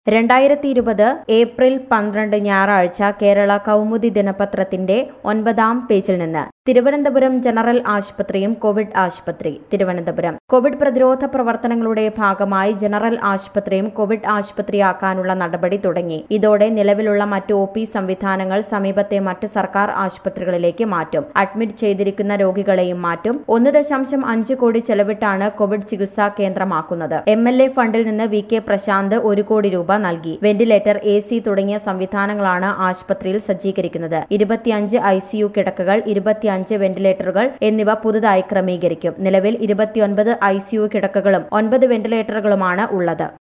രണ്ടായിരത്തി ഇരുപത് ഏപ്രിൽ പന്ത്രണ്ട് ഞായറാഴ്ച കേരള കൗമുദി ദിനപത്രത്തിന്റെ ഒൻപതാം പേജിൽ നിന്ന് തിരുവനന്തപുരം ജനറൽ ആശുപത്രിയും കോവിഡ് ആശുപത്രി തിരുവനന്തപുരം കോവിഡ് പ്രതിരോധ പ്രവർത്തനങ്ങളുടെ ഭാഗമായി ജനറൽ ആശുപത്രിയും കോവിഡ് ആശുപത്രിയാക്കാനുള്ള നടപടി തുടങ്ങി ഇതോടെ നിലവിലുള്ള മറ്റ് ഒ പി സംവിധാനങ്ങൾ സമീപത്തെ മറ്റ് സർക്കാർ ആശുപത്രികളിലേക്ക് മാറ്റും അഡ്മിറ്റ് ചെയ്തിരിക്കുന്ന രോഗികളെയും മാറ്റും ഒന്ന് ദശാംശം അഞ്ച് കോടി ചെലവിട്ടാണ് കോവിഡ് ചികിത്സാ കേന്ദ്രമാക്കുന്നത് എം എൽ എ ഫണ്ടിൽ നിന്ന് വി കെ പ്രശാന്ത് ഒരു കോടി രൂപ നൽകി വെന്റിലേറ്റർ എ സി തുടങ്ങിയ സംവിധാനങ്ങളാണ് ആശുപത്രിയിൽ സജ്ജീകരിക്കുന്നത് ഇരുപത്തിയഞ്ച് ഐ സിയു കിടക്കകൾ ഇരുപത്തിയഞ്ച് വെന്റിലേറ്ററുകൾ എന്നിവ പുതുതായി ക്രമീകരിക്കും നിലവിൽ ഇരുപത്തിയൊൻപത് ഐ സിയു കിടക്കകളും ഒൻപത് വെന്റിലേറ്ററുകളുമാണ് ഉള്ളത്